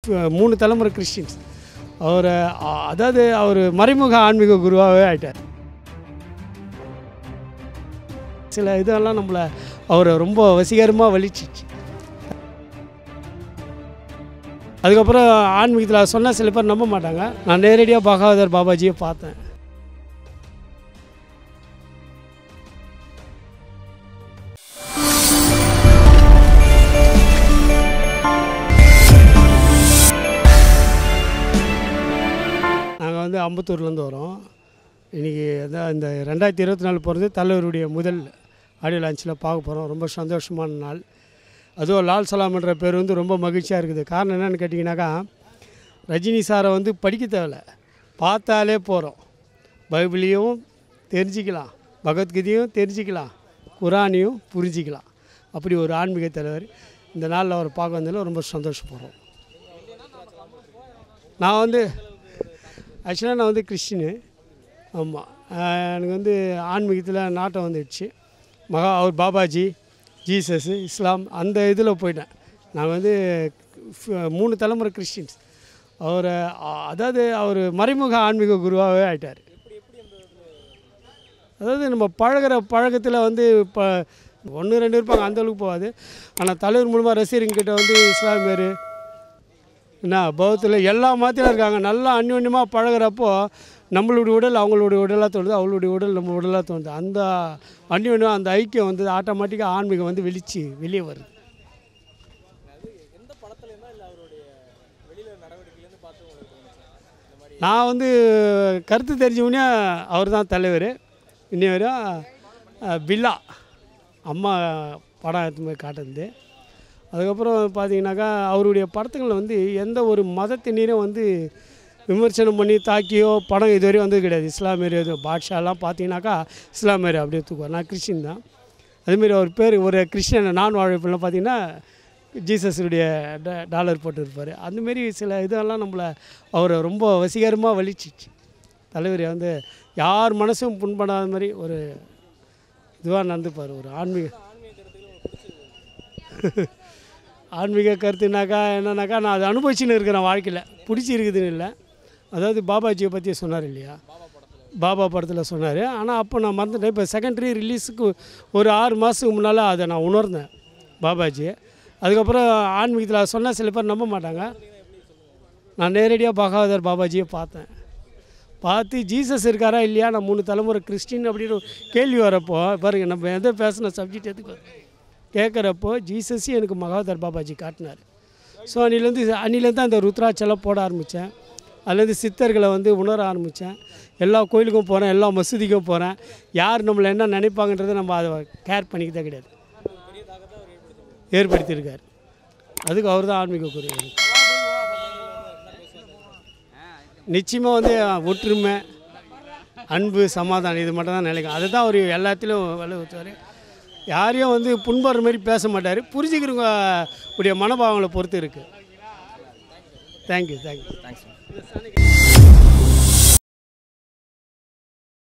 ஃப- மூணு தலைமுறை கிறிஸ்டின்ஸ் அவர் அதாவது அவர் மறைமுக ஆன்மீக குருவாகவே ஆயிட்டார் சில இதெல்லாம் நம்மளை அவரை ரொம்ப வசீகரமாக வலிச்சிச்சு அதுக்கப்புறம் ஆன்மீகத்தில் சொன்னால் சில பேர் நம்ப மாட்டாங்க நான் நேரடியாக பகாவதர் பாபாஜியை பார்த்தேன் நாங்கள் வந்து அம்பத்தூர்லேருந்து வரோம் இன்றைக்கி அதான் இந்த ரெண்டாயிரத்தி இருபத்தி நாலு போகிறது தலைவருடைய முதல் ஆடியோ லான்ச்சில் பார்க்க போகிறோம் ரொம்ப சந்தோஷமான நாள் அதுவும் லால் சலாம்ன்ற பேர் வந்து ரொம்ப மகிழ்ச்சியாக இருக்குது காரணம் என்னென்னு கேட்டிங்கனாக்கா ரஜினி சாரை வந்து படிக்க தேவையில்ல பார்த்தாலே போகிறோம் பைபிளையும் தெரிஞ்சிக்கலாம் பகவத்கீதையும் தெரிஞ்சிக்கலாம் குரானையும் புரிஞ்சிக்கலாம் அப்படி ஒரு ஆன்மீக தலைவர் இந்த நாளில் அவர் பார்க்க வந்ததில் ரொம்ப சந்தோஷப்படுறோம் நான் வந்து ஆக்சுவலாக நான் வந்து கிறிஸ்டினு ஆமாம் எனக்கு வந்து ஆன்மீகத்தில் நாட்டம் வந்துடுச்சு மகா அவர் பாபாஜி ஜீசஸ் இஸ்லாம் அந்த இதில் போயிட்டேன் நான் வந்து ஃப- மூணு தலைமுறை கிறிஸ்டின்ஸ் அவர் அதாவது அவர் மறைமுக ஆன்மீக குருவாகவே ஆயிட்டார் அதாவது நம்ம பழகுற பழக்கத்தில் வந்து இப்போ ஒன்று ரெண்டு இருப்பாங்க அந்த அளவுக்கு போகாது ஆனால் தலைவர் மூலமாக ரசிகர்கிட்ட வந்து இஸ்லாமியர் என்ன பௌத்தில் எல்லா மாத்திரம் இருக்காங்க நல்லா அந்யோன்யமாக பழகுறப்போ நம்மளுடைய உடல் அவங்களுடைய உடலாக தோணுது அவங்களுடைய உடல் நம்ம உடலாக தோணுது அந்த அந்யோன்யம் அந்த ஐக்கியம் வந்து ஆட்டோமேட்டிக்காக ஆன்மீகம் வந்து வெளிச்சு வெளியே வருது நான் வந்து கருத்து தெரிஞ்சவனே அவர் தான் தலைவர் இன்னி வரையும் அஹ், பில்லா அம்மா படம் எடுத்து போய் காட்டுறது அதுக்கப்புறம் பார்த்தீங்கன்னாக்கா அவருடைய படத்துங்களில் வந்து எந்த ஒரு மதத்தினரையும் வந்து விமர்சனம் பண்ணி தாக்கியோ படம் இதுவரையும் வந்தது கிடையாது இஸ்லாமியர் இது பாட்ஷாலாம் பார்த்தீங்கன்னாக்கா இஸ்லாமியர் அப்படியே தூக்குவார் நான் கிறிஸ்டின் தான் அதுமாரி அவர் பேர் ஒரு கிறிஸ்டியன் நான் வாழைப்பெல்லாம் பார்த்தீங்கன்னா ஜீசஸுடைய டா- டாலர் போட்டிருப்பார் அந்தமாரி சில இதெல்லாம் நம்மளை அவரை ரொம்ப வசீகரமாக வலிச்சிச்சு தலைவர் வந்து யார் மனசும் புண்படாத மாதிரி ஒரு இதுவாக நடந்துப்பார் ஒரு ஆன்மீக ஆன்மீக கருத்துனாக்கா என்னன்னாக்கா நான் அதை அனுபவிச்சுன்னு இருக்கிறேன் வாழ்க்கையில் பிடிச்சிருக்குதுன்னு இல்லை அதாவது பாபாஜியை பற்றி சொன்னார் இல்லையா பாபா படத்தில் சொன்னார் ஆனால் அப்போ நான் மறந்துட்டேன் இப்போ செகண்டரி ரிலீஸுக்கு ஒரு ஆறு மாதத்துக்கு முன்னால் அதை நான் உணர்ந்தேன் பாபாஜி அதுக்கப்புறம் ஆன்மீகத்தில் சொன்னால் சில பேர் நம்ப மாட்டாங்க நான் நேரடியாக பகாவதர் பாபாஜியை பார்த்தேன் பார்த்து ஜீசஸ் இருக்காரா இல்லையா நான் மூணு தலைமுறை கிறிஸ்டின் அப்படின்னு ஒரு கேள்வி வரப்போ பாருங்க நம்ம எதை பேசின சப்ஜெக்ட் எதுக்கு வருது? கேட்குறப்போ ஜீசஸையும் எனக்கு மகாதர் பாபாஜி காட்டினார் ஸோ அன்னிலேருந்து அன்னிலேருந்து அந்த ருத்ராட்செல்லாம் போட ஆரம்பித்தேன் அதுலேருந்து சித்தர்களை வந்து உணர ஆரம்பித்தேன் எல்லா கோயிலுக்கும் போகிறேன் எல்லா மசூதிக்கும் போகிறேன் யார் நம்மளை என்ன நினைப்பாங்கன்றதை நம்ம அதை கேர் பண்ணிக்கிட்டே கிடையாது ஏற்படுத்தியிருக்கார் அதுக்கு அவர் தான் ஆன்மீக குரு எனக்கு. நிச்சயமாக வந்து ஒற்றுமை அன்பு சமாதானம் இது மட்டும் தான் நிலைக்கும் அதுதான் அவர் எல்லாத்திலும் வலுவுத்தார் யாரையும் வந்து புண்படுற மாதிரி பேச மாட்டார் புரிஞ்சுக்கிறவங்க உடைய மனோபாவங்களை பொறுத்து இருக்குது தேங்க்யூ தேங்க்யூ தேங்க்ஸ்